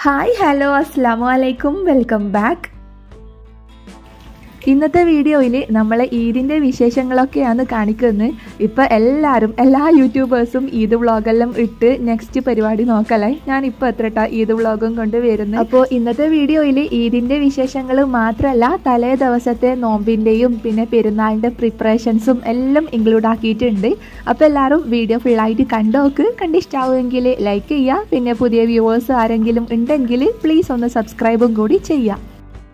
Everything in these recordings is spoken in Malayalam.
ഹായ് ഹലോ അസ്സാം വലൈക്കും വെൽക്കം ബാക്ക് ഇന്നത്തെ വീഡിയോയിൽ നമ്മൾ ഈദിൻ്റെ വിശേഷങ്ങളൊക്കെയാണ് കാണിക്കുന്നത് ഇപ്പം എല്ലാവരും എല്ലാ യൂട്യൂബേഴ്സും ഈദ് വ്ളോഗെല്ലാം ഇട്ട് നെക്സ്റ്റ് പരിപാടി നോക്കല്ലേ ഞാൻ ഇപ്പോൾ എത്ര ട്ടാ ഈദ് വ്ളോഗും കൊണ്ട് വരുന്നത് അപ്പോൾ ഇന്നത്തെ വീഡിയോയിൽ ഈദിൻ്റെ വിശേഷങ്ങൾ മാത്രമല്ല തലേ ദിവസത്തെ നോമ്പിൻ്റെയും പിന്നെ പെരുന്നാളിൻ്റെ പ്രിപ്പറേഷൻസും എല്ലാം ഇൻക്ലൂഡ് ആക്കിയിട്ടുണ്ട് അപ്പോൾ എല്ലാവരും വീഡിയോ ഫുള്ളായിട്ട് കണ്ടോക്ക് കണ്ടിഷ്ടാവുമെങ്കിൽ ലൈക്ക് ചെയ്യുക പിന്നെ പുതിയ വ്യൂവേഴ്സ് ആരെങ്കിലും ഉണ്ടെങ്കിൽ പ്ലീസ് ഒന്ന് സബ്സ്ക്രൈബും കൂടി ചെയ്യുക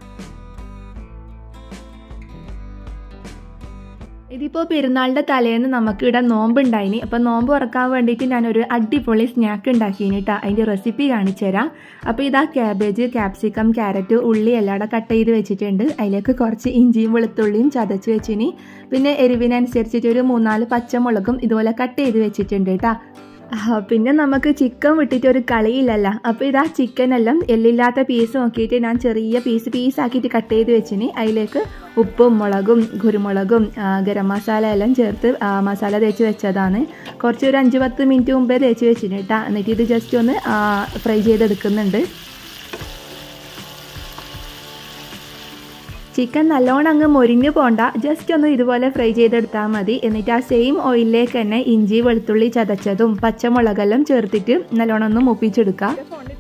ഇതിപ്പോൾ പെരുന്നാളിൻ്റെ തലേന്ന് നമുക്കിവിടെ നോമ്പുണ്ടായിനി അപ്പോൾ നോമ്പ് തുറക്കാൻ വേണ്ടിയിട്ട് ഞാനൊരു അടിപൊളി സ്നാക്ക് ഉണ്ടാക്കിയിന് കേട്ടോ അതിൻ്റെ റെസിപ്പി കാണിച്ചു തരാം അപ്പോൾ ഇതാ ക്യാബേജ് ക്യാപ്സിക്കം ക്യാരറ്റ് ഉള്ളി എല്ലാം കൂടെ കട്ട് ചെയ്ത് വെച്ചിട്ടുണ്ട് അതിലേക്ക് കുറച്ച് ഇഞ്ചിയും വെളുത്തുള്ളിയും ചതച്ച് വെച്ചിനി പിന്നെ എരിവിനനുസരിച്ചിട്ട് ഒരു മൂന്നാല് പച്ചമുളകും ഇതുപോലെ കട്ട് ചെയ്ത് വെച്ചിട്ടുണ്ട് കേട്ടോ പിന്നെ നമുക്ക് ചിക്കൻ വിട്ടിട്ട് ഒരു കളിയില്ലല്ലോ അപ്പോൾ ഇതാ ചിക്കൻ എല്ലാം എല്ലില്ലാത്ത പീസ് നോക്കിയിട്ട് ഞാൻ ചെറിയ പീസ് പീസാക്കിയിട്ട് കട്ട് ചെയ്ത് വെച്ചിന് അതിലേക്ക് ഉപ്പും മുളകും കുരുമുളകും ഗരം മസാല എല്ലാം ചേർത്ത് മസാല തേച്ച് വെച്ചതാണ് കുറച്ച് ഒരു അഞ്ച് പത്ത് മിനിറ്റ് മുമ്പേ തേച്ച് വെച്ചിന് കേട്ടോ എന്നിട്ട് ഇത് ജസ്റ്റ് ഒന്ന് ഫ്രൈ ചെയ്തെടുക്കുന്നുണ്ട് ചിക്കൻ നല്ലോണം അങ്ങ് മൊരിഞ്ഞു പോണ്ട ജസ്റ്റ് ഒന്ന് ഇതുപോലെ ഫ്രൈ ചെയ്തെടുത്താൽ മതി എന്നിട്ട് ആ സെയിം ഓയിലിലേക്ക് തന്നെ ഇഞ്ചി വെളുത്തുള്ളി ചതച്ചതും പച്ചമുളകെല്ലാം ചേർത്തിട്ട് നല്ലോണം ഒന്ന് മുപ്പിച്ചെടുക്കുക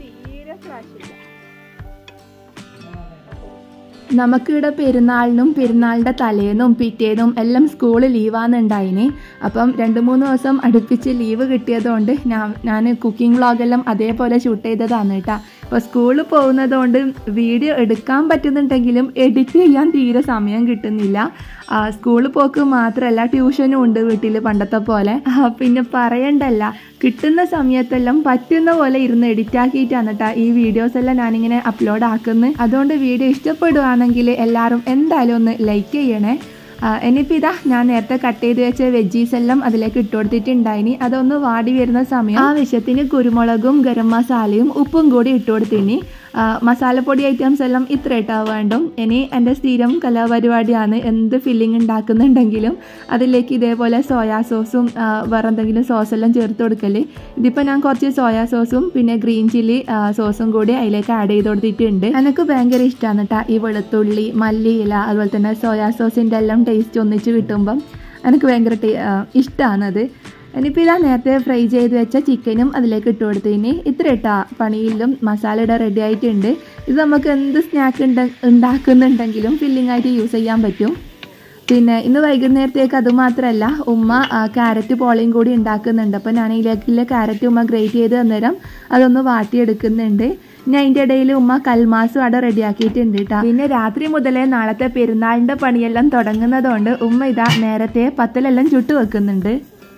നമുക്കിവിടെ പെരുന്നാളിനും പെരുന്നാളിൻ്റെ തലേന്നും പിറ്റേന്നും എല്ലാം സ്കൂൾ ലീവാന്നുണ്ടായിന് അപ്പം രണ്ട് മൂന്ന് ദിവസം അടുപ്പിച്ച് ലീവ് കിട്ടിയതുകൊണ്ട് ഞാൻ ഞാൻ കുക്കിംഗ് വ്ളോഗെല്ലാം അതേപോലെ ഷൂട്ട് ചെയ്തതാണ് കേട്ടോ അപ്പോൾ സ്കൂളിൽ പോകുന്നതുകൊണ്ട് വീഡിയോ എടുക്കാൻ പറ്റുന്നുണ്ടെങ്കിലും എഡിറ്റ് ചെയ്യാൻ തീരെ സമയം കിട്ടുന്നില്ല സ്കൂളിൽ പോക്ക് മാത്രമല്ല ട്യൂഷനും ഉണ്ട് വീട്ടിൽ പണ്ടത്തെ പോലെ പിന്നെ പറയണ്ടല്ല കിട്ടുന്ന സമയത്തെല്ലാം പറ്റുന്ന പോലെ ഇരുന്ന് എഡിറ്റ് ആക്കിയിട്ടാണ് കേട്ടോ ഈ വീഡിയോസ് എല്ലാം ഞാനിങ്ങനെ അപ്ലോഡ് ആക്കുന്നത് അതുകൊണ്ട് വീഡിയോ ഇഷ്ടപ്പെടുകയാണെങ്കിൽ എല്ലാവരും എന്തായാലും ഒന്ന് ലൈക്ക് ചെയ്യണേ ഇനിയിപ്പോൾ ഇതാ ഞാൻ നേരത്തെ കട്ട് ചെയ്ത് വെച്ച വെജീസ് എല്ലാം അതിലേക്ക് ഇട്ട് കൊടുത്തിട്ടുണ്ടായിനി അതൊന്ന് വാടി വരുന്ന സമയം ആവശ്യത്തിന് കുരുമുളകും ഗരം മസാലയും ഉപ്പും കൂടി ഇട്ട് കൊടുത്തിനി മസാലപ്പൊടി ഐറ്റംസ് എല്ലാം ഇത്ര ഇട്ടാ വേണ്ടും ഇനി എൻ്റെ സ്ഥിരം കലാപരിപാടിയാണ് എന്ത് ഫില്ലിംഗ് ഉണ്ടാക്കുന്നുണ്ടെങ്കിലും അതിലേക്ക് ഇതേപോലെ സോയാ സോസും വേറെ എന്തെങ്കിലും സോസ് എല്ലാം ചേർത്ത് കൊടുക്കല് ഇതിപ്പോൾ ഞാൻ കുറച്ച് സോയാ സോസും പിന്നെ ഗ്രീൻ ചില്ലി സോസും കൂടി അതിലേക്ക് ആഡ് ചെയ്ത് കൊടുത്തിട്ടുണ്ട് എനിക്ക് ഭയങ്കര ഇഷ്ടമാണ് കേട്ടോ ഈ വെളുത്തുള്ളി മല്ലിയില അതുപോലെ തന്നെ സോയാ സോസിൻ്റെ എല്ലാം ടേസ്റ്റ് ഒന്നിച്ച് കിട്ടുമ്പം എനിക്ക് ഭയങ്കര ഇഷ്ടമാണത് ഇനിയിപ്പോൾ ഇതാ നേരത്തെ ഫ്രൈ ചെയ്ത് വെച്ച ചിക്കനും അതിലേക്ക് ഇട്ട് കൊടുത്തതിന് ഇത്ര ഇട്ടാ പണിയിലും മസാല ഇടാൻ റെഡി ആയിട്ടുണ്ട് ഇത് നമുക്ക് എന്ത് സ്നാക്ക് ഉണ്ട ഉണ്ടാക്കുന്നുണ്ടെങ്കിലും ഫില്ലിംഗ് ആയിട്ട് യൂസ് ചെയ്യാൻ പറ്റും പിന്നെ ഇന്ന് വൈകുന്നേരത്തേക്ക് അതുമാത്രമല്ല ഉമ്മ ക്യാരറ്റ് പോളയും കൂടി ഉണ്ടാക്കുന്നുണ്ട് അപ്പോൾ ഞാൻ ഇതിലേക്കുള്ള ക്യാരറ്റ് ഉമ്മ ഗ്രേറ്റ് ചെയ്ത് തന്നേരം അതൊന്ന് വാട്ടിയെടുക്കുന്നുണ്ട് പിന്നെ അതിൻ്റെ ഇടയിൽ ഉമ്മ കൽമാസും അവിടെ റെഡിയാക്കിയിട്ടുണ്ട് കേട്ടോ പിന്നെ രാത്രി മുതലേ നാളത്തെ പെരുന്നാളിൻ്റെ പണിയെല്ലാം തുടങ്ങുന്നതുകൊണ്ട് ഉമ്മ ഇതാ നേരത്തെ പത്തലെല്ലാം ചുട്ടു വെക്കുന്നുണ്ട്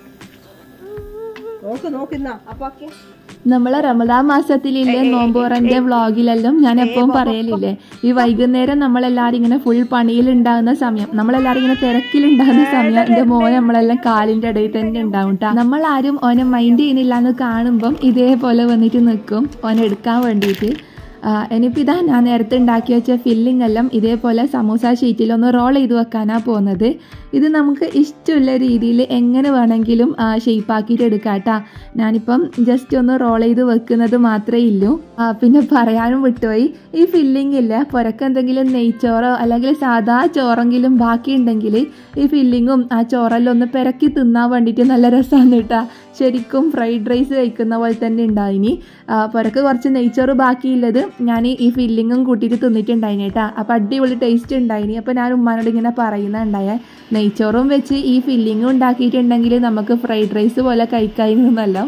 നമ്മളെ റമദാൻ മാസത്തിലില്ലേ നോമ്പോറന്റെ വ്ളോഗിലെല്ലാം ഞാൻ എപ്പോഴും പറയലില്ലേ ഈ വൈകുന്നേരം നമ്മളെല്ലാരും ഇങ്ങനെ ഫുൾ പണിയിലുണ്ടാകുന്ന സമയം നമ്മളെല്ലാരും ഇങ്ങനെ തിരക്കിലുണ്ടാകുന്ന സമയം എന്റെ മോൻ നമ്മളെല്ലാം കാലിന്റെ ഇടയിൽ തന്നെ ഉണ്ടാവും കേട്ടോ നമ്മൾ ആരും ഓനെ മൈൻഡ് ചെയ്യുന്നില്ല എന്ന് കാണുമ്പം ഇതേപോലെ വന്നിട്ട് നിൽക്കും ഓനെ എടുക്കാൻ വേണ്ടിയിട്ട് ഇനിയിപ്പോൾ ഇതാ ഞാൻ നേരത്തെ ഉണ്ടാക്കി വെച്ച ഫില്ലിംഗ് എല്ലാം ഇതേപോലെ സമൂസ ഷീറ്റിൽ ഒന്ന് റോൾ ചെയ്ത് വെക്കാനാണ് പോകുന്നത് ഇത് നമുക്ക് ഇഷ്ടമുള്ള രീതിയിൽ എങ്ങനെ വേണമെങ്കിലും ഷേപ്പ് ആക്കിയിട്ട് എടുക്കാം കേട്ടോ ഞാനിപ്പം ജസ്റ്റ് ഒന്ന് റോൾ ചെയ്ത് വെക്കുന്നത് മാത്രമേ ഇല്ലൂ പിന്നെ പറയാനും വിട്ടുപോയി ഈ ഫില്ലിംഗ് ഇല്ല പുറക്ക് എന്തെങ്കിലും നെയ്ച്ചോറോ അല്ലെങ്കിൽ സാധാ ചോറെങ്കിലും ബാക്കി ഉണ്ടെങ്കിൽ ഈ ഫില്ലിങ്ങും ആ ചോറെല്ലാം ഒന്ന് പെരക്കി തിന്നാൻ വേണ്ടിയിട്ട് നല്ല രസമാണ് കേട്ടോ ശരിക്കും ഫ്രൈഡ് റൈസ് കഴിക്കുന്ന പോലെ തന്നെ ഉണ്ടായിനി പുറക്ക് കുറച്ച് നെയ്ച്ചോറ് ബാക്കിയുള്ളത് ഞാൻ ഈ ഫില്ലിങ്ങും കൂട്ടിയിട്ട് തിന്നിട്ടുണ്ടായിനി കേട്ടോ അപ്പോൾ അടിപൊളി ടേസ്റ്റ് ഉണ്ടായിനി അപ്പോൾ ഞാൻ ഉമ്മാനോട് ഇങ്ങനെ പറയുന്നുണ്ടായേ നെയ്ച്ചോറും വെച്ച് ഈ ഫില്ലിങ്ങും ഉണ്ടാക്കിയിട്ടുണ്ടെങ്കിൽ നമുക്ക് ഫ്രൈഡ് റൈസ് പോലെ കഴിക്കായിരുന്നല്ലോ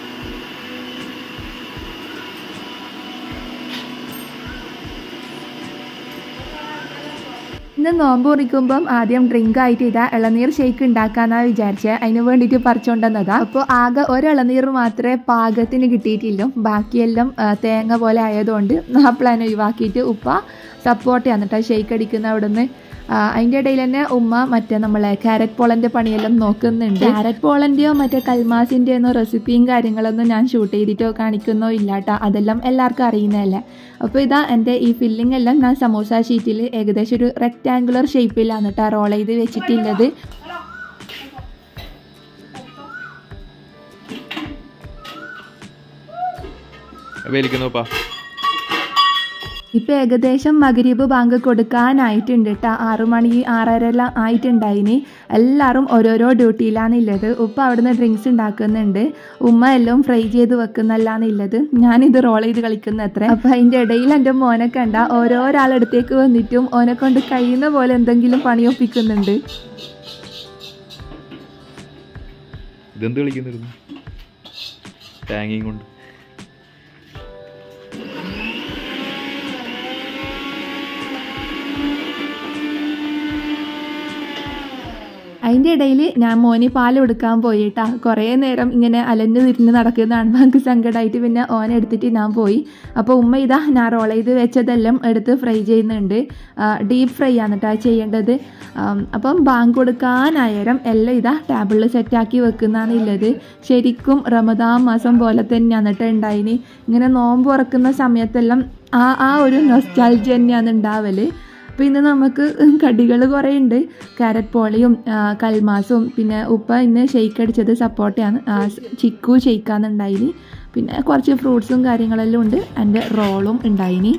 ഇന്ന് നോമ്പ് കുറിക്കുമ്പം ആദ്യം ഡ്രിങ്ക് ആയിട്ട് ഇതാ ഇളനീർ ഷേക്ക് ഉണ്ടാക്കാന്നാണ് വിചാരിച്ചത് അതിന് വേണ്ടിയിട്ട് പറിച്ചുകൊണ്ടുവന്നതാ അപ്പോൾ ആകെ ഒരു ഇളനീർ മാത്രമേ പാകത്തിന് കിട്ടിയിട്ടില്ല ബാക്കിയെല്ലാം തേങ്ങ പോലെ ആയതുകൊണ്ട് ആ പ്ലാൻ ഒഴിവാക്കിയിട്ട് ഉപ്പ സപ്പോർട്ട് ചെയ്യാന്നിട്ട് ഷേക്ക് അടിക്കുന്ന അവിടെ നിന്ന് അതിൻ്റെ ഇടയിൽ തന്നെ ഉമ്മ മറ്റേ നമ്മളെ ക്യാരറ്റ് പോളൻ്റെ പണിയെല്ലാം നോക്കുന്നുണ്ട് ക്യാരറ്റ് പോളൻ്റെയോ മറ്റേ കൽമാസിൻ്റെയോ ഒന്നും റെസിപ്പിയും കാര്യങ്ങളൊന്നും ഞാൻ ഷൂട്ട് ചെയ്തിട്ടോ കാണിക്കുന്നോ ഇല്ലാട്ടോ അതെല്ലാം എല്ലാവർക്കും അറിയുന്നതല്ലേ അപ്പോൾ ഇതാ എൻ്റെ ഈ ഫില്ലിംഗ് എല്ലാം ഞാൻ സമോസ ഷീറ്റിൽ ഏകദേശം ഒരു റെക്റ്റാങ്കുലർ ഷേപ്പിലാണ് കേട്ടോ റോൾ ചെയ്ത് വെച്ചിട്ടുള്ളത് വലിക്കുന്നോപ്പാ ഇപ്പം ഏകദേശം മകരീബ് ബാങ്ക് കൊടുക്കാനായിട്ടുണ്ട് കേട്ടോ ആറു മണി ആറര ആയിട്ടുണ്ടായിന് എല്ലാവരും ഓരോരോ ഡ്യൂട്ടിയിലാണുള്ളത് ഉപ്പ അവിടുന്ന് ഡ്രിങ്ക്സ് ഉണ്ടാക്കുന്നുണ്ട് ഉമ്മ എല്ലാം ഫ്രൈ ചെയ്ത് വെക്കുന്നല്ലാന്നുള്ളത് ഞാനിത് റോൾ ചെയ്ത് കളിക്കുന്ന അത്ര അപ്പം അതിൻ്റെ ഇടയിൽ എൻ്റെ മോനെ കണ്ട ഓരോരാളടുത്തേക്ക് വന്നിട്ടും ഓനെ കൊണ്ട് കഴിയുന്ന പോലെ എന്തെങ്കിലും പണിയൊപ്പിക്കുന്നുണ്ട് ഇതെന്ത് കളിക്കുന്നിരുന്നു ടാങ്ങിങ് കൊണ്ട് അതിൻ്റെ ഇടയിൽ ഞാൻ മോന് പാൽ കൊടുക്കാൻ പോയിട്ടാ കുറേ നേരം ഇങ്ങനെ അലഞ്ഞു തിരിഞ്ഞ് നടക്കുന്നതാണ് എനിക്ക് സങ്കടമായിട്ട് പിന്നെ ഓനെ എടുത്തിട്ട് ഞാൻ പോയി അപ്പോൾ ഉമ്മ ഇതാ ഞാൻ റോൾ ചെയ്ത് വെച്ചതെല്ലാം എടുത്ത് ഫ്രൈ ചെയ്യുന്നുണ്ട് ഡീപ്പ് ഫ്രൈ ആണ് കേട്ടോ ചെയ്യേണ്ടത് ആം, അപ്പം ബാങ്ക് കൊടുക്കാനായാലും എല്ലാം ഇതാ ടേബിളിൽ സെറ്റാക്കി വെക്കുന്നതാണ് ഉള്ളത് ശരിക്കും റമദാൻ മാസം പോലെ തന്നെയാണ് കേട്ടോ ഉണ്ടായിന് ഇങ്ങനെ നോമ്പ് തുറക്കുന്ന സമയത്തെല്ലാം ആ ആ ഒരു നൊസ്റ്റാൾജി തന്നെയാണ് ഉണ്ടാവല് അപ്പോൾ ഇന്ന് നമുക്ക് കടികൾ കുറേ ഉണ്ട് ക്യാരറ്റ് പോളിയും ആ, കൽമാസും പിന്നെ ഉപ്പ ഇന്ന് ഷെയ്ക്ക് അടിച്ചത് സപ്പോട്ടയാണ് ആ, സ് ചിക്കു ഷെയ്ക്കാന്നുണ്ടായിന് പിന്നെ കുറച്ച് ഫ്രൂട്ട്സും കാര്യങ്ങളെല്ലാം ഉണ്ട് എൻ്റെ റോളും ഉണ്ടായിനി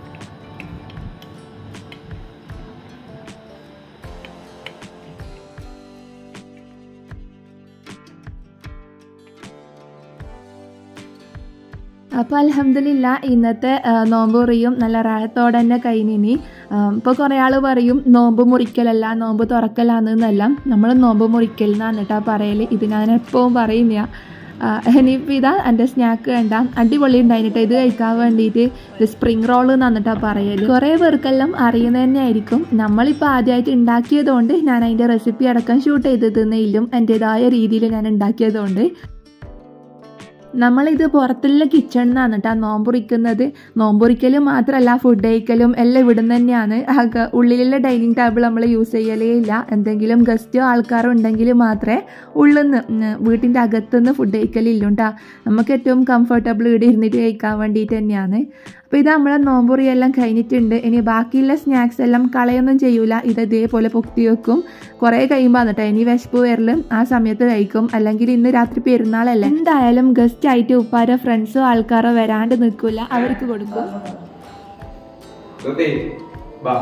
അപ്പോൾ അലഹമില്ല ഇന്നത്തെ ആ, നോമ്പ് മുറിയും നല്ല റായത്തോടെ തന്നെ കഴിഞ്ഞിനി ഇപ്പോൾ കുറേ ആൾ പറയും നോമ്പ് മുറിക്കലല്ല നോമ്പ് തുറക്കലാണെന്നല്ല നമ്മൾ നോമ്പ് മുറിക്കൽ എന്നാണ് കേട്ടോ പറയൽ ഇത് ഞാൻ എപ്പോഴും പറയുന്ന ഇനിയിപ്പോൾ ഇതാ എൻ്റെ സ്നാക്ക് വേണ്ട അടിപൊളി ഉണ്ടായിട്ട് ഇത് കഴിക്കാൻ വേണ്ടിയിട്ട് ഇത് സ്പ്രിങ് റോൾ എന്നിട്ടാ പറയൽ കുറേ പേർക്കെല്ലാം അറിയുന്നത് തന്നെ ആയിരിക്കും നമ്മളിപ്പോൾ ആദ്യമായിട്ട് ഉണ്ടാക്കിയതുകൊണ്ട് ഞാൻ അതിൻ്റെ റെസിപ്പി അടക്കം ഷൂട്ട് ചെയ്ത് തന്നെയില്ലും എൻ്റേതായ രീതിയിൽ ഞാൻ ഉണ്ടാക്കിയതുകൊണ്ട് നമ്മളിത് പുറത്തുള്ള കിച്ചണിൽ നിന്നാണ് കേട്ടോ നോമ്പുറിക്കുന്നത് നോമ്പുറിക്കലും മാത്രമല്ല ഫുഡ് കഴിക്കലും എല്ലാം ഇവിടുന്ന് തന്നെയാണ് ആകെ ഉള്ളിലുള്ള ഡൈനിങ് ടേബിൾ നമ്മൾ യൂസ് ചെയ്യലേ ഇല്ല എന്തെങ്കിലും ഗസ്റ്റോ ആൾക്കാരോ ഉണ്ടെങ്കിൽ മാത്രമേ ഉള്ളിൽ നിന്ന് വീട്ടിൻ്റെ അകത്തുനിന്ന് ഫുഡ് കഴിക്കലില്ല കേട്ടോ നമുക്ക് ഏറ്റവും കംഫർട്ടബിൾ ഇവിടെ ഇരുന്നിട്ട് കഴിക്കാൻ വേണ്ടിയിട്ട് തന്നെയാണ് അപ്പോൾ ഇത് നമ്മളെ നോമ്പുറിയെല്ലാം കഴിഞ്ഞിട്ടുണ്ട് ഇനി ബാക്കിയുള്ള സ്നാക്സ് എല്ലാം കളയൊന്നും ചെയ്യൂല ഇത് ഇതേപോലെ പൊക്കി വെക്കും കുറേ കഴിയുമ്പോൾ കേട്ടോ ഇനി വിശപ്പ് വരലും ആ സമയത്ത് കഴിക്കും അല്ലെങ്കിൽ ഇന്ന് രാത്രി പെരുന്നാളല്ലേ എന്തായാലും ഗസ്റ്റ് ആയിട്ട് ഉപ്പാരോ ഫ്രണ്ട്സോ ആൾക്കാരോ വരാണ്ട് നിൽക്കില്ല അവർക്ക് കൊടുക്കും Tuti, ba.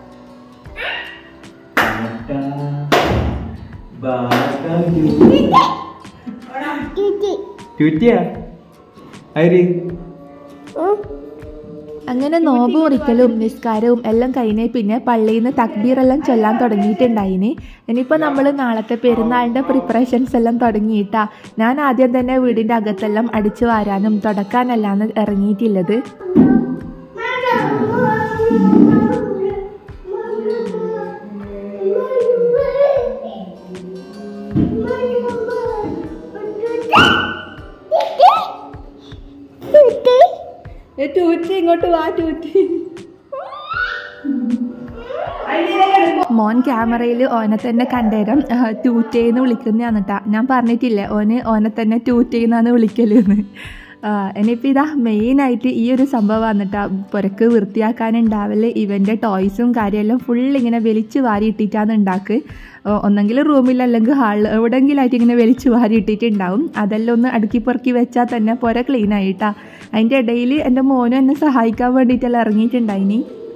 Tuti ya? Airi. അങ്ങനെ നോമ്പ് മുറിക്കലും നിസ്കാരവും എല്ലാം കഴിഞ്ഞ് പിന്നെ പള്ളിയിൽ നിന്ന് തക്ബീറെല്ലാം ചൊല്ലാൻ തുടങ്ങിയിട്ടുണ്ടായിന് ഇനിയിപ്പോൾ നമ്മൾ നാളത്തെ പെരുന്നാളിൻ്റെ പ്രിപ്പറേഷൻസ് എല്ലാം തുടങ്ങിയിട്ടാ ഞാൻ ആദ്യം തന്നെ വീടിൻ്റെ അകത്തെല്ലാം അടിച്ചു വാരാനും തുടക്കാനല്ലാന്ന് ഇറങ്ങിയിട്ടുള്ളത് ടൂറ്റി ഇങ്ങോട്ട് വാ ടൂറ്റി മോൻ ക്യാമറയിൽ ഓനെ തന്നെ കണ്ടേരം ടൂറ്റേന്ന് വിളിക്കുന്നതാണ് കേട്ടാ ഞാൻ പറഞ്ഞിട്ടില്ലേ ഓന് ഓനെ തന്നെ ടൂറ്റേന്നാണ് വിളിക്കലെന്ന് ഇനിയിപ്പോൾ ഇതാ മെയിനായിട്ട് ഈ ഒരു സംഭവമാണ് കേട്ടോ പുരക്ക് വൃത്തിയാക്കാനുണ്ടാവല് ഇവൻ്റെ ടോയ്സും കാര്യമെല്ലാം ഫുൾ ഇങ്ങനെ വലിച്ചു വാരി ഇട്ടിട്ടാണ് ഉണ്ടാക്ക് ഒന്നെങ്കിൽ റൂമിൽ അല്ലെങ്കിൽ ഹാളിൽ എവിടെയെങ്കിലായിട്ട് ഇങ്ങനെ വലിച്ചു വാരി ഇട്ടിട്ടുണ്ടാവും അതെല്ലാം ഒന്ന് അടുക്കി പെറുക്കി വെച്ചാൽ തന്നെ പുര ക്ലീൻ ആയിട്ടാ അതിൻ്റെ ഇടയിൽ എൻ്റെ മോനും എന്നെ സഹായിക്കാൻ വേണ്ടിയിട്ടെല്ലാം ഇറങ്ങിയിട്ടുണ്ടായിനി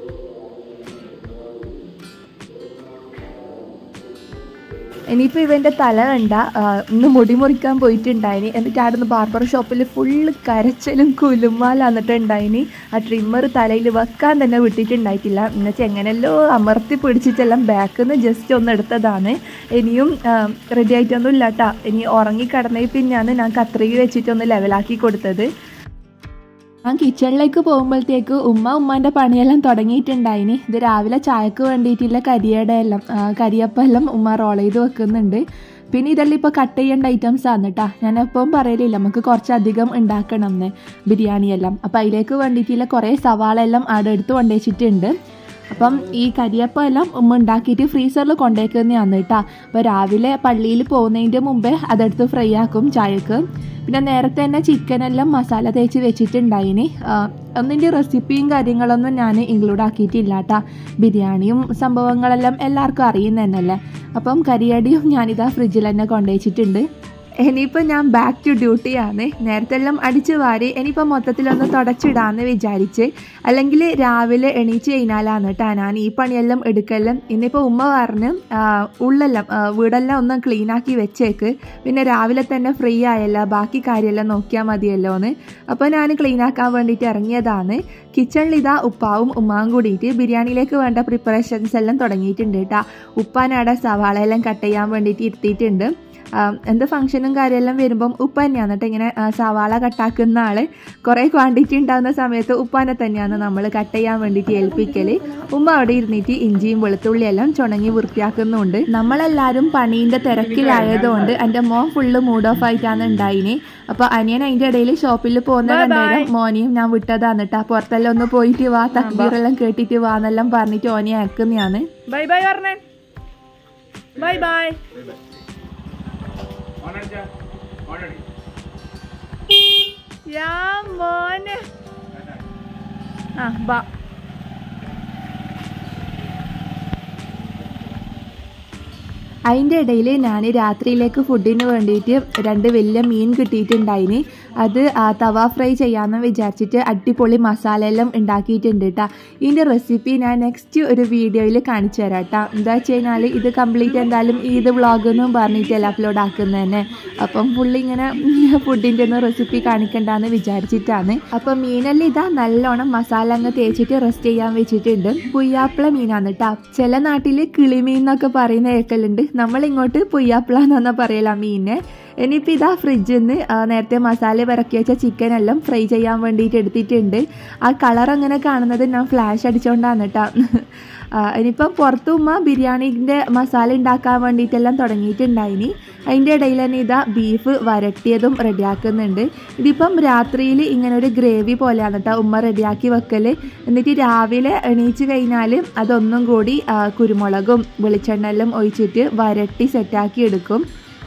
ഇനിയിപ്പോൾ ഇവൻ്റെ തല കണ്ട ആ, ഇന്ന് മുടി മുറിക്കാൻ പോയിട്ടുണ്ടായിനി എന്നിട്ട് അവിടുന്ന് ബാർബർ ഷോപ്പിൽ ഫുള്ള് കരച്ചിലും കുലുമാലാന്നിട്ടുണ്ടായിനി ആ ട്രിമ്മർ തലയിൽ വെക്കാൻ തന്നെ വിട്ടിട്ടുണ്ടായിട്ടില്ല എന്നുവെച്ചാൽ എങ്ങനെയല്ലോ അമർത്തി പിടിച്ചിട്ടെല്ലാം ബാക്കിൽ നിന്ന് ജസ്റ്റ് ഒന്ന് എടുത്തതാണ് ഇനിയും റെഡി ആയിട്ടൊന്നും ഇല്ല കേട്ടോ ഇനി ഉറങ്ങിക്കിടന്നതിൽ പിന്നെയാണ് ഞാൻ കത്രിക വെച്ചിട്ടൊന്ന് ലെവലാക്കി കൊടുത്തത് ഞാൻ കിച്ചണിലേക്ക് പോകുമ്പോഴത്തേക്ക് ഉമ്മ ഉമ്മാൻ്റെ പണിയെല്ലാം തുടങ്ങിയിട്ടുണ്ടായിന് ഇത് രാവിലെ ചായക്ക് വേണ്ടിയിട്ടുള്ള കരിയുടെ എല്ലാം ആ, കരിയപ്പം എല്ലാം ഉമ്മ റോൾ ചെയ്ത് വെക്കുന്നുണ്ട് പിന്നെ ഇതെല്ലാം ഇപ്പോൾ കട്ട് ചെയ്യേണ്ട ഐറ്റംസ് ആണ് കേട്ടോ ഞാൻ എപ്പോഴും പറയലില്ല നമുക്ക് കുറച്ചധികം ഉണ്ടാക്കണം എന്ന് ബിരിയാണിയെല്ലാം അപ്പോൾ അതിലേക്ക് വേണ്ടിയിട്ടുള്ള കുറേ സവാള എല്ലാം അവിടെ എടുത്ത് കൊണ്ടുവച്ചിട്ടുണ്ട് അപ്പം ഈ കരിയപ്പം എല്ലാം ഉമ്മ ഉണ്ടാക്കിയിട്ട് ഫ്രീസറിൽ കൊണ്ടേക്കുന്നതാണ് കേട്ടോ അപ്പോൾ രാവിലെ പള്ളിയിൽ പോകുന്നതിൻ്റെ മുമ്പേ അതെടുത്ത് ഫ്രൈ ആക്കും ചായക്ക് പിന്നെ നേരത്തെ തന്നെ ചിക്കനെല്ലാം മസാല തേച്ച് വെച്ചിട്ടുണ്ടായിന് ഒന്നിൻ്റെ റെസിപ്പിയും കാര്യങ്ങളൊന്നും ഞാൻ ഇൻക്ലൂഡ് ആക്കിയിട്ടില്ല കേട്ടോ ബിരിയാണിയും സംഭവങ്ങളെല്ലാം എല്ലാവർക്കും അറിയുന്ന തന്നെയല്ലേ അപ്പം കരിയടിയും ഞാനിതാ ഫ്രിഡ്ജിൽ തന്നെ കൊണ്ടുവച്ചിട്ടുണ്ട് ഇനിയിപ്പോൾ ഞാൻ ബാക്ക് ടു ഡ്യൂട്ടിയാണ് നേരത്തെ എല്ലാം അടിച്ചു വാരി ഇനിയിപ്പോൾ മൊത്തത്തിലൊന്ന് തുടച്ചിടാന്ന് വിചാരിച്ച് അല്ലെങ്കിൽ രാവിലെ എണീച്ച് കഴിഞ്ഞാലാണ് കേട്ടോ ഞാൻ ഈ പണിയെല്ലാം എടുക്കെല്ലാം ഇന്നിപ്പോൾ ഉമ്മ പറഞ്ഞ് ആ, ഉള്ളെല്ലാം ആ, വീടെല്ലാം ഒന്ന് ക്ലീൻ ആക്കി വെച്ചേക്ക് പിന്നെ രാവിലെ തന്നെ ഫ്രീ ആയല്ല ബാക്കി കാര്യമെല്ലാം നോക്കിയാൽ മതിയല്ലോ എന്ന് അപ്പോൾ ഞാൻ ക്ലീൻ ആക്കാൻ വേണ്ടിയിട്ട് ഇറങ്ങിയതാണ് കിച്ചണിൽ ഇതാ ഉപ്പാവും ഉമ്മാവും കൂടിയിട്ട് ബിരിയാണിയിലേക്ക് വേണ്ട പ്രിപ്പറേഷൻസ് എല്ലാം തുടങ്ങിയിട്ടുണ്ട് കേട്ടോ ഉപ്പാനവിടെ സവാള എല്ലാം കട്ട് ചെയ്യാൻ വേണ്ടിയിട്ട് ഇരുത്തിയിട്ടുണ്ട് ആ, എന്ത് ഫംഗ്ഷനും കാര്യമെല്ലാം വരുമ്പം ഉപ്പ തന്നെയാണ് കേട്ടോ ഇങ്ങനെ ആ, സവാള കട്ടാക്കുന്ന ആള് കുറേ ക്വാണ്ടിറ്റി ഉണ്ടാകുന്ന സമയത്ത് ഉപ്പാനെ തന്നെയാണ് നമ്മൾ കട്ട് ചെയ്യാൻ വേണ്ടിയിട്ട് ഏൽപ്പിക്കൽ ഉമ്മ അവിടെ ഇരുന്നിട്ട് ഇഞ്ചിയും വെളുത്തുള്ളിയെല്ലാം ചുണങ്ങി വൃത്തിയാക്കുന്നുണ്ട് നമ്മളെല്ലാവരും പണീൻ്റെ തിരക്കിലായതുകൊണ്ട് എൻ്റെ മോൻ ഫുള്ള് മൂഡ് ഓഫ് ആയിട്ടാണ് ഉണ്ടായിന് അപ്പോൾ അനിയൻ അതിൻ്റെ ഇടയിൽ ഷോപ്പിൽ പോകുന്ന കണ്ടേരം മോനെയും ഞാൻ വിട്ടതാണ് കേട്ടോ പുറത്തെല്ലാം ഒന്ന് പോയിട്ട് വാ തക്ബീറെല്ലാം കേട്ടിട്ട് വാ എന്നെല്ലാം പറഞ്ഞിട്ട് ഓനെ അയക്കുന്നതാണ് ബൈ ബൈ പറഞ്ഞേ ബൈ ബൈ യാ മോനെ ആ ബാ അതിൻ്റെ ഇടയിൽ ഞാൻ രാത്രിയിലേക്ക് ഫുഡിന് വേണ്ടിയിട്ട് രണ്ട് വലിയ മീൻ കിട്ടിയിട്ടുണ്ടായിന് അത് ആ, തവ ഫ്രൈ ചെയ്യാമെന്ന് വിചാരിച്ചിട്ട് അടിപൊളി മസാലയെല്ലാം ഉണ്ടാക്കിയിട്ടുണ്ട് കേട്ടോ ഇതിൻ്റെ റെസിപ്പി ഞാൻ നെക്സ്റ്റ് ഒരു വീഡിയോയിൽ കാണിച്ചു തരാം കേട്ടോ എന്താ വെച്ച് കഴിഞ്ഞാൽ ഇത് കംപ്ലീറ്റ് എന്തായാലും ഈദ് വ്ളോഗ് എന്നും പറഞ്ഞിട്ടല്ല അപ്ലോഡ് ആക്കുന്നത് തന്നെ അപ്പം ഫുള്ളി ഇങ്ങനെ ഫുഡിൻ്റെ ഒന്നും റെസിപ്പി കാണിക്കണ്ടെന്ന് വിചാരിച്ചിട്ടാണ് അപ്പം മീനെല്ലാം ഇതാ നല്ലോണം മസാല അങ്ങ് തേച്ചിട്ട് റെസ്റ്റ് ചെയ്യാൻ വെച്ചിട്ടുണ്ട് പുയ്യാപ്പിള മീനാണ് കേട്ടോ ചില നാട്ടിൽ കിളിമീൻ എന്നൊക്കെ പറയുന്ന കേൾക്കലുണ്ട് നമ്മളിങ്ങോട്ട് പുയ്യാപ്പിള എന്നാ പറയല മീനെ ഇനിയിപ്പോൾ ഇതാ ഫ്രിഡ്ജിൽ നിന്ന് നേരത്തെ മസാല പിറക്കി വെച്ച ചിക്കൻ എല്ലാം ഫ്രൈ ചെയ്യാൻ വേണ്ടിയിട്ട് എടുത്തിട്ടുണ്ട് ആ കളർ അങ്ങനെ കാണുന്നത് ഞാൻ ഫ്ലാഷ് അടിച്ചുകൊണ്ടാണ് കേട്ടോ ഇനിയിപ്പം പുറത്ത് ഉമ്മ ബിരിയാണീൻ്റെ മസാല ഉണ്ടാക്കാൻ വേണ്ടിയിട്ടെല്ലാം തുടങ്ങിയിട്ടുണ്ടായിനി അതിൻ്റെ ഇടയിൽ തന്നെ ഇതാ ബീഫ് വരട്ടിയതും റെഡിയാക്കുന്നുണ്ട് ഇതിപ്പം രാത്രിയിൽ ഇങ്ങനെ ഒരു ഗ്രേവി പോലെയാണ് കേട്ടോ ഉമ്മ റെഡിയാക്കി വെക്കൽ എന്നിട്ട് രാവിലെ എണീച്ച് കഴിഞ്ഞാൽ അതൊന്നും കൂടി ആ, കുരുമുളകും വെളിച്ചെണ്ണ എല്ലാം ഒഴിച്ചിട്ട് വരട്ടി സെറ്റാക്കി എടുക്കും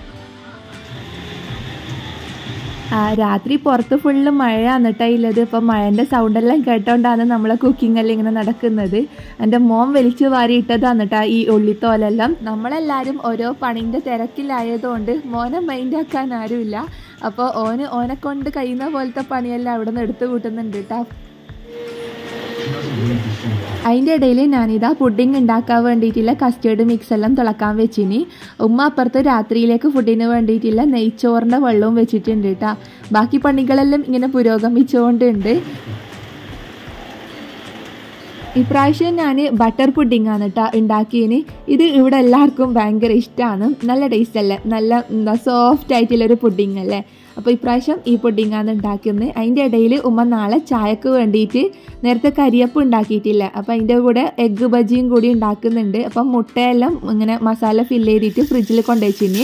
ആ, രാത്രി പുറത്ത് ഫുള്ള് മഴയാണ് കേട്ടോ ഉള്ളത് ഇപ്പം മഴൻ്റെ സൗണ്ടെല്ലാം കേട്ടോണ്ടാണ് നമ്മളെ കുക്കിംഗ് എല്ലാം ഇങ്ങനെ നടക്കുന്നത് എൻ്റെ മോൻ വലിച്ചു വാരി ഇട്ടതാണ് കേട്ടോ ഈ ഉള്ളിത്തോലെല്ലാം നമ്മളെല്ലാവരും ഓരോ പണിൻ്റെ തിരക്കിലായതുകൊണ്ട് മോനെ മൈൻഡ് ആക്കാൻ ആരുമില്ല അപ്പോൾ ഓന് ഓനെ കൊണ്ട് കഴിയുന്ന പോലത്തെ പണിയെല്ലാം അവിടെ നിന്ന് എടുത്തു കൂട്ടുന്നുണ്ട് കേട്ടോ അതിൻ്റെ ഇടയിൽ ഞാനിതാ പുഡിംഗ് ഉണ്ടാക്കാൻ വേണ്ടിയിട്ടുള്ള കസ്റ്റേർഡ് മിക്സ് എല്ലാം തിളക്കാൻ വെച്ചിനി ഉമ്മ അപ്പുറത്ത് രാത്രിയിലേക്ക് ഫുഡിന് വേണ്ടിയിട്ടുള്ള നെയ്ച്ചോറിൻ്റെ വെള്ളവും വെച്ചിട്ടുണ്ട് കേട്ടോ ബാക്കി പണികളെല്ലാം ഇങ്ങനെ പുരോഗമിച്ചുകൊണ്ടുണ്ട് ഇപ്രാവശ്യം ഞാൻ ബട്ടർ പുഡിംഗ് ആണ് കേട്ടോ ഉണ്ടാക്കിയതിന് ഇത് ഇവിടെ എല്ലാവർക്കും ഭയങ്കര ഇഷ്ടമാണ് നല്ല ടേസ്റ്റ് അല്ലേ നല്ല എന്താ സോഫ്റ്റ് ആയിട്ടുള്ളൊരു പുഡിംഗ് അല്ലേ അപ്പോൾ ഇപ്രാവശ്യം ഈ പുഡിംഗ് ആണ് ഉണ്ടാക്കുന്നത് അതിൻ്റെ ഇടയിൽ ഉമ്മ നാളെ ചായക്ക് വേണ്ടിയിട്ട് നേരത്തെ കരിയപ്പ് ഉണ്ടാക്കിയിട്ടില്ല അപ്പോൾ അതിൻ്റെ കൂടെ എഗ്ഗ് ബജിയും കൂടി ഉണ്ടാക്കുന്നുണ്ട് അപ്പം മുട്ടയെല്ലാം ഇങ്ങനെ മസാല ഫില്ല് ചെയ്തിട്ട് ഫ്രിഡ്ജിൽ കൊണ്ടുവച്ചിനി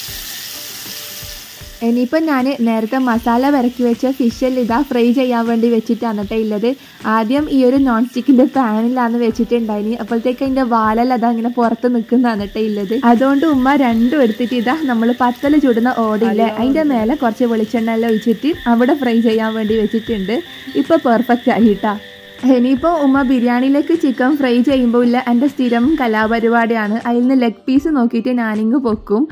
ഇനിയിപ്പം ഞാൻ നേരത്തെ മസാല വിറക്കി വെച്ച ഫിഷെല്ലാം ഇതാ ഫ്രൈ ചെയ്യാൻ വേണ്ടി വെച്ചിട്ടാണ് കേട്ടോ ഉള്ളത് ആദ്യം ഈ ഒരു നോൺ സ്റ്റിക്കിൻ്റെ പാനിലാണ് വെച്ചിട്ടുണ്ടായിനി അപ്പോഴത്തേക്ക് അതിൻ്റെ വാലെല്ലാം അതാ ഇങ്ങനെ പുറത്ത് നിൽക്കുന്നതാണ് കേട്ടോ ഉള്ളത് അതുകൊണ്ട് ഉമ്മ രണ്ടും എടുത്തിട്ട് ഇതാ നമ്മൾ പത്തല് ചുടുന്ന ഓടില്ലേ അതിൻ്റെ മേലെ കുറച്ച് വെളിച്ചെണ്ണ എല്ലാം ഒഴിച്ചിട്ട് അവിടെ ഫ്രൈ ചെയ്യാൻ വേണ്ടി വെച്ചിട്ടുണ്ട് ഇപ്പോൾ പെർഫെക്റ്റ് ആയിട്ടാ ഇനിയിപ്പോൾ ഉമ്മ ബിരിയാണിയിലേക്ക് ചിക്കൻ ഫ്രൈ ചെയ്യുമ്പോൾ ഇല്ല എൻ്റെ സ്ഥിരം കലാപരിപാടിയാണ് അതിൽ നിന്ന് ലെഗ് പീസ് നോക്കിയിട്ട് ഞാനിങ്ങ് പൊക്കും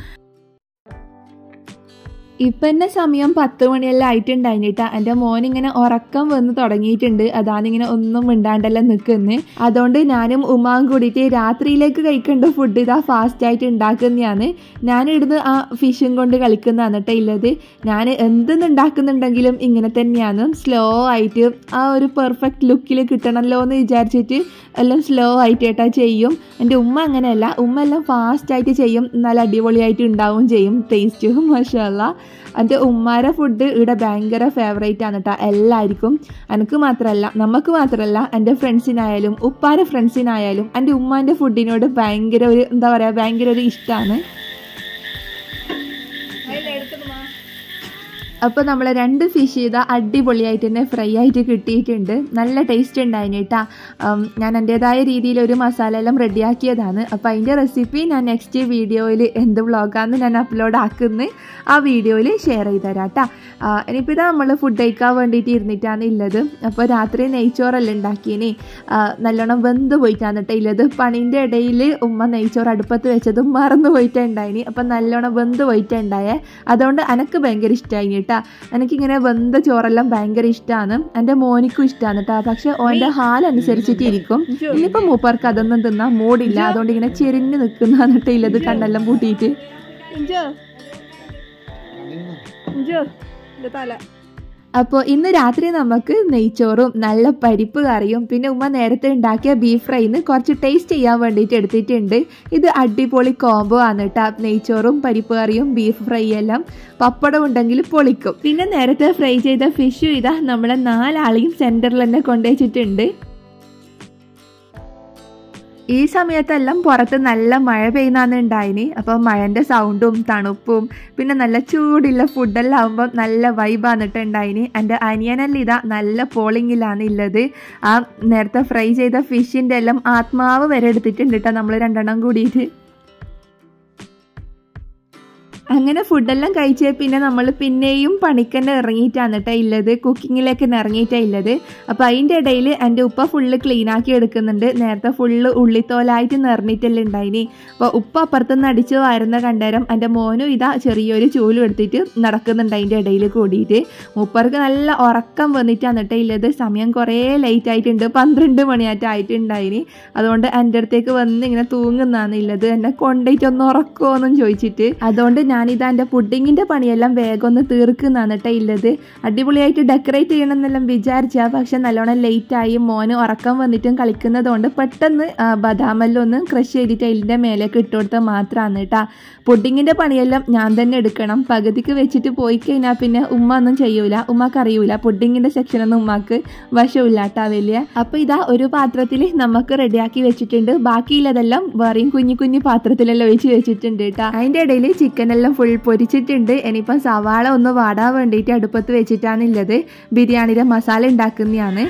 ഇപ്പം എന്നെ സമയം പത്ത് മണിയെല്ലാം ആയിട്ടുണ്ടായിട്ടാ എൻ്റെ മോൻ ഇങ്ങനെ ഉറക്കം വന്ന് തുടങ്ങിയിട്ടുണ്ട് അതാണിങ്ങനെ ഒന്നും മിണ്ടാണ്ടെല്ലാം നിൽക്കുന്നത് അതുകൊണ്ട് ഞാനും ഉമ്മാവും കൂടിയിട്ട് രാത്രിയിലേക്ക് കഴിക്കേണ്ട ഫുഡ് ഇതാ ഫാസ്റ്റായിട്ട് ഉണ്ടാക്കുന്നതാണ് ഞാനിടുന്ന് ആ ഫിഷും കൊണ്ട് കളിക്കുന്നതാണ് കേട്ടോ ഉള്ളത് ഞാൻ എന്തെന്ന് ഉണ്ടാക്കുന്നുണ്ടെങ്കിലും ഇങ്ങനെ തന്നെയാണ് സ്ലോ ആയിട്ട് ആ ഒരു പെർഫെക്റ്റ് ലുക്കിൽ കിട്ടണമല്ലോ എന്ന് വിചാരിച്ചിട്ട് എല്ലാം സ്ലോ ആയിട്ട് കേട്ടാ ചെയ്യും എൻ്റെ ഉമ്മ അങ്ങനെയല്ല ഉമ്മ എല്ലാം ഫാസ്റ്റായിട്ട് ചെയ്യും നല്ല അടിപൊളിയായിട്ട് ഉണ്ടാവും ചെയ്യും ടേസ്റ്റും മഷാല്ല എൻ്റെ ഉമ്മാരെ ഫുഡ് ഇവിടെ ഭയങ്കര ഫേവറേറ്റ് ആണ് കേട്ടോ എല്ലാവർക്കും എനിക്ക് മാത്രമല്ല നമുക്ക് മാത്രമല്ല എൻ്റെ ഫ്രണ്ട്സിനായാലും ഉപ്പാരെ ഫ്രണ്ട്സിനായാലും എൻ്റെ ഉമ്മാൻ്റെ ഫുഡിനോട് ഭയങ്കര ഒരു എന്താ പറയുക ഭയങ്കര ഒരു ഇഷ്ടമാണ് അപ്പോൾ നമ്മൾ രണ്ട് ഫിഷ് ചെയ്ത അടിപൊളിയായിട്ട് തന്നെ ഫ്രൈ ആയിട്ട് കിട്ടിയിട്ടുണ്ട് നല്ല ടേസ്റ്റ് ഉണ്ടായിന് കേട്ടാ ഉം, ഞാൻ എൻ്റെതായ രീതിയിൽ ഒരു മസാല എല്ലാം റെഡിയാക്കിയതാണ് അപ്പോൾ അതിൻ്റെ റെസിപ്പി ഞാൻ നെക്സ്റ്റ് വീഡിയോയിൽ എന്ത് വ്ളോഗാന്ന് ഞാൻ അപ്ലോഡ് ആക്കുന്ന ആ വീഡിയോയിൽ ഷെയർ ചെയ്ത് തരാം കേട്ടാ ഇനിയിപ്പോൾ ഇതാ നമ്മൾ ഫുഡ് കഴിക്കാൻ വേണ്ടിയിട്ട് ഇരുന്നിട്ടാണ് ഉള്ളത് അപ്പോൾ രാത്രി നെയ്ച്ചോറെല്ലാം ഉണ്ടാക്കിയേ നല്ലോണം വെന്ത് പോയിട്ടാണ് കേട്ടോ ഉള്ളത് പണീൻ്റെ ഇടയിൽ ഉമ്മ നെയ്ച്ചോറ് അടുപ്പത്ത് വെച്ചതും മറന്നു പോയിട്ടുണ്ടായിനി അപ്പം നല്ലോണം വെന്ത് പോയിട്ടുണ്ടായേ അതുകൊണ്ട് എനിക്ക് ഭയങ്കര ഇഷ്ടമായി കേട്ടാ എനിക്കിങ്ങനെ വെന്ത ചോറെല്ലാം ഭയങ്കര ഇഷ്ടമാണ് എൻ്റെ മോനിക്കും ഇഷ്ടമാണ് കേട്ടോ പക്ഷെ ഓൻ്റെ ഹാലനുസരിച്ചിട്ട് ഇരിക്കും ഇനിയിപ്പോൾ മൂപ്പർക്ക് അതൊന്നും തിന്നാൻ മൂടില്ല അതുകൊണ്ട് ഇങ്ങനെ ചെരിഞ്ഞ് നിൽക്കുന്നതാണ് കേട്ടോ ഉള്ളത് കണ്ണെല്ലാം പൂട്ടിയിട്ട് ഇഞ്ചോ ഇഞ്ചോ എന്റെ തല അപ്പോൾ ഇന്ന് രാത്രി നമുക്ക് നെയ്ച്ചോറും നല്ല പരിപ്പ് കറിയും പിന്നെ ഉമ്മ നേരത്തെ ഉണ്ടാക്കിയ ബീഫ് ഫ്രൈന്ന് കുറച്ച് ടേസ്റ്റ് ചെയ്യാൻ വേണ്ടിയിട്ട് എടുത്തിട്ടുണ്ട് ഇത് അടിപൊളി കോംബോ ആണ് കേട്ടോ നെയ്ച്ചോറും പരിപ്പ് കറിയും ബീഫ് ഫ്രൈ എല്ലാം പപ്പടം ഉണ്ടെങ്കിൽ പൊളിക്കും പിന്നെ നേരത്തെ ഫ്രൈ ചെയ്ത ഫിഷും ഇതാ നമ്മളെ നാലാളെയും സെൻറ്ററിൽ തന്നെ കൊണ്ടുവച്ചിട്ടുണ്ട് ഈ സമയത്തെല്ലാം പുറത്ത് നല്ല മഴ പെയ്യുന്നതാണ് ഉണ്ടായിനി അപ്പോൾ മഴൻ്റെ സൗണ്ടും തണുപ്പും പിന്നെ നല്ല ചൂടുള്ള ഫുഡെല്ലാം ആകുമ്പോൾ നല്ല വൈബാന്നിട്ട് ഉണ്ടായിനി എൻ്റെ അനിയനെല്ലാം ഇതാ നല്ല പോളിങ്ങിലാണ് ഉള്ളത് ആ നേരത്തെ ഫ്രൈ ചെയ്ത ഫിഷിൻ്റെ എല്ലാം ആത്മാവ് വരെ എടുത്തിട്ടുണ്ട് കേട്ടോ നമ്മൾ രണ്ടെണ്ണം കൂടിയിട്ട് അങ്ങനെ ഫുഡെല്ലാം കഴിച്ച് പിന്നെ നമ്മൾ പിന്നെയും പണിക്കന്നെ ഇറങ്ങിയിട്ടാണ് കേട്ടോ ഉള്ളത് കുക്കിങ്ങിലേക്ക് ഇറങ്ങിയിട്ടാണ് ഉള്ളത് അപ്പോൾ അതിൻ്റെ ഇടയിൽ എൻ്റെ ഉപ്പ ഫുള്ള് ക്ലീൻ ആക്കി എടുക്കുന്നുണ്ട് നേരത്തെ ഫുള്ള് ഉള്ളിത്തോലായിട്ട് നിറഞ്ഞിട്ടല്ലേ ഉണ്ടായിനി അപ്പോൾ ഉപ്പ അപ്പുറത്തുനിന്ന് അടിച്ച് വരുന്ന കണ്ടേരം എൻ്റെ മോനും ഇതാ ചെറിയൊരു ചൂലും എടുത്തിട്ട് നടക്കുന്നുണ്ട് അതിൻ്റെ ഇടയിൽ കൂടിയിട്ട് മൂപ്പർക്ക് നല്ല ഉറക്കം വന്നിട്ടാണ് കേട്ടോ ഉള്ളത് സമയം കുറേ ലേറ്റ് ആയിട്ടുണ്ട് പന്ത്രണ്ട് മണിയായിട്ടായിട്ടുണ്ടായിനി അതുകൊണ്ട് എൻ്റെ അടുത്തേക്ക് വന്ന് ഇങ്ങനെ തൂങ്ങുന്നതാണ് ഉള്ളത് എന്നെ കൊണ്ടുപോയിട്ട് ഒന്ന് ഉറക്കുമോ എന്നും ചോദിച്ചിട്ട് അതുകൊണ്ട് ഞാനിതാ എൻ്റെ പുഡിങ്ങിൻ്റെ പണിയെല്ലാം വേഗം ഒന്ന് തീർക്കുന്നതാണ് കേട്ടോ ഉള്ളത് അടിപൊളിയായിട്ട് ഡെക്കറേറ്റ് ചെയ്യണമെന്നെല്ലാം വിചാരിച്ചാ പക്ഷെ നല്ലോണം ലേറ്റായി മോന് ഉറക്കം വന്നിട്ടും കളിക്കുന്നതുകൊണ്ട് പെട്ടെന്ന് ആ, ബദാമെല്ലാം ഒന്ന് ക്രഷ് ചെയ്തിട്ട് അതിൻ്റെ മേലേക്ക് ഇട്ട് കൊടുത്താൽ മാത്രമാണ് കേട്ടോ പുഡിങ്ങിൻ്റെ പണിയെല്ലാം ഞാൻ തന്നെ എടുക്കണം പകുതിക്ക് വെച്ചിട്ട് പോയി കഴിഞ്ഞാൽ പിന്നെ ഉമ്മ ഒന്നും ചെയ്യൂല ഉമ്മക്ക് അറിയൂല പുഡിങ്ങിൻ്റെ സെക്ഷനൊന്നും ഉമ്മക്ക് വശമില്ല കേട്ടാ വലിയ അപ്പോൾ ഇതാ ഒരു പാത്രത്തിൽ നമുക്ക് റെഡിയാക്കി വെച്ചിട്ടുണ്ട് ബാക്കിയുള്ളതെല്ലാം വേറെയും കുഞ്ഞു കുഞ്ഞു പാത്രത്തിലെല്ലാം ഒഴിച്ച് വെച്ചിട്ടുണ്ട് കേട്ടോ അതിൻ്റെ ഇടയിൽ ചിക്കൻ എല്ലാം ഫുൾ പൊരിച്ചിട്ടുണ്ട് ഇനിയിപ്പം സവാള ഒന്ന് വാടാൻ വേണ്ടിയിട്ട് അടുപ്പത്ത് വെച്ചിട്ടാണുള്ളത് ബിരിയാണിയുടെ മസാല ഉണ്ടാക്കുന്നതാണ്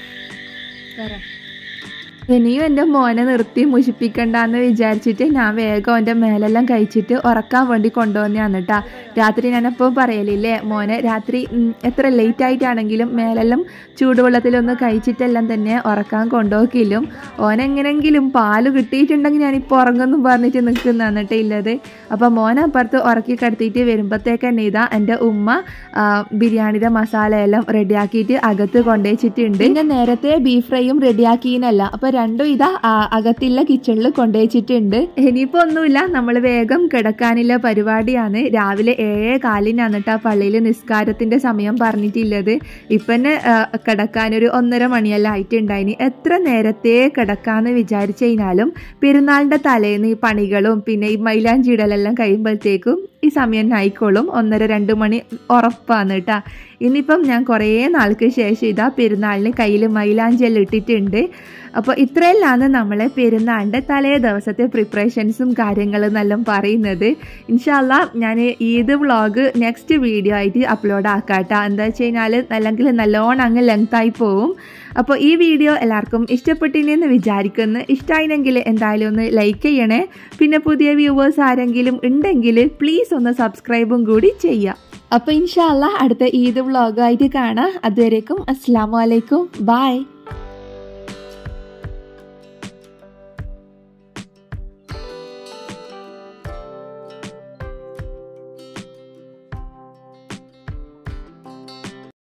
ഇനിയും എൻ്റെ മോനെ നിർത്തി മുഷിപ്പിക്കണ്ടെന്ന് വിചാരിച്ചിട്ട് ഞാൻ വേഗം എൻ്റെ മേലെല്ലാം കഴിച്ചിട്ട് ഉറക്കാൻ വേണ്ടി കൊണ്ടുവന്നതാണ് കേട്ടോ രാത്രി ഞാനെപ്പോൾ പറയലില്ലേ മോനെ രാത്രി ഉം, എത്ര ലേറ്റ് ആയിട്ടാണെങ്കിലും മേലെല്ലാം ചൂടുവെള്ളത്തിലൊന്ന് കഴിച്ചിട്ടെല്ലാം തന്നെ ഉറക്കാൻ കൊണ്ടുപോക്കില്ലും ഓനെങ്ങനെങ്കിലും പാല് കിട്ടിയിട്ടുണ്ടെങ്കിൽ ഞാനിപ്പോൾ ഉറങ്ങുന്നു പറഞ്ഞിട്ട് നിൽക്കുന്നതാണ് കേട്ടോ ഇല്ലത് അപ്പോൾ മോനെ അപ്പുറത്ത് ഉറക്കി കിടത്തിയിട്ട് വരുമ്പോഴത്തേക്ക് തന്നെ ഇതാ എൻ്റെ ഉമ്മ ആ, ബിരിയാണിയുടെ മസാലയെല്ലാം റെഡിയാക്കിയിട്ട് അകത്ത് കൊണ്ടുവച്ചിട്ടുണ്ട് പിന്നെ നേരത്തെ ബീഫ് ഫ്രൈയും റെഡിയാക്കിയെന്നല്ല അപ്പോൾ രണ്ടും ഇതാ ആ, അകത്തുള്ള കിച്ചണിൽ കൊണ്ടുവച്ചിട്ടുണ്ട് ഇനിയിപ്പോൾ ഒന്നുമില്ല നമ്മൾ വേഗം കിടക്കാനുള്ള പരിപാടിയാണ് രാവിലെ ഏഴേ കാലിനാണ് കേട്ടോ പള്ളിയിൽ നിസ്കാരത്തിൻ്റെ സമയം പറഞ്ഞിട്ടുള്ളത് ഇപ്പം തന്നെ ആ, കിടക്കാനൊരു ഒന്നര മണിയെല്ലാം ആയിട്ടുണ്ടായിനി എത്ര നേരത്തെ കിടക്കാന്ന് വിചാരിച്ചു കഴിഞ്ഞാലും പെരുന്നാളിൻ്റെ തലേന്ന് ഈ പണികളും പിന്നെ ഈ മൈലാഞ്ചിടലെല്ലാം കഴിയുമ്പോഴത്തേക്കും ഈ സമയം ആയിക്കോളും ഒന്നര രണ്ട് മണി ഉറപ്പാണ് കേട്ടോ ഇനിയിപ്പം ഞാൻ കുറേ നാൾക്ക് ശേഷം ഇതാ പെരുന്നാളിന് കയ്യിൽ മൈലാഞ്ചിയെല്ലാം ഇട്ടിട്ടുണ്ട് അപ്പോൾ ഇത്രയെല്ലാം നമ്മളെ പെരുന്നാളിൻ്റെ തലേ ദിവസത്തെ പ്രിപ്പറേഷൻസും കാര്യങ്ങളും എല്ലാം പറയുന്നത് ഇൻഷാല്ല ഞാൻ ഈദ് വ്ളോഗ് നെക്സ്റ്റ് വീഡിയോ ആയിട്ട് അപ്ലോഡ് ആക്കാട്ടോ എന്താ വെച്ച് കഴിഞ്ഞാൽ അല്ലെങ്കിൽ നല്ലോണം അങ്ങ് ലെങ്തായി പോവും അപ്പോൾ ഈ വീഡിയോ എല്ലാവർക്കും ഇഷ്ടപ്പെട്ടിനെന്ന് വിചാരിക്കുന്നു ഇഷ്ടമായില്ലെങ്കിൽ എന്തായാലും ഒന്ന് ലൈക്ക് ചെയ്യണേ പിന്നെ പുതിയ വ്യൂവേഴ്സ് ആരെങ്കിലും ഉണ്ടെങ്കിൽ പ്ലീസ് ഒന്ന് സബ്സ്ക്രൈബും കൂടി ചെയ്യാം അപ്പോൾ ഇൻഷാല്ല അടുത്ത ഈദ് വ്ളോഗായിട്ട് കാണാം അതുവരേക്കും അസ്സാം വലൈക്കും ബായ്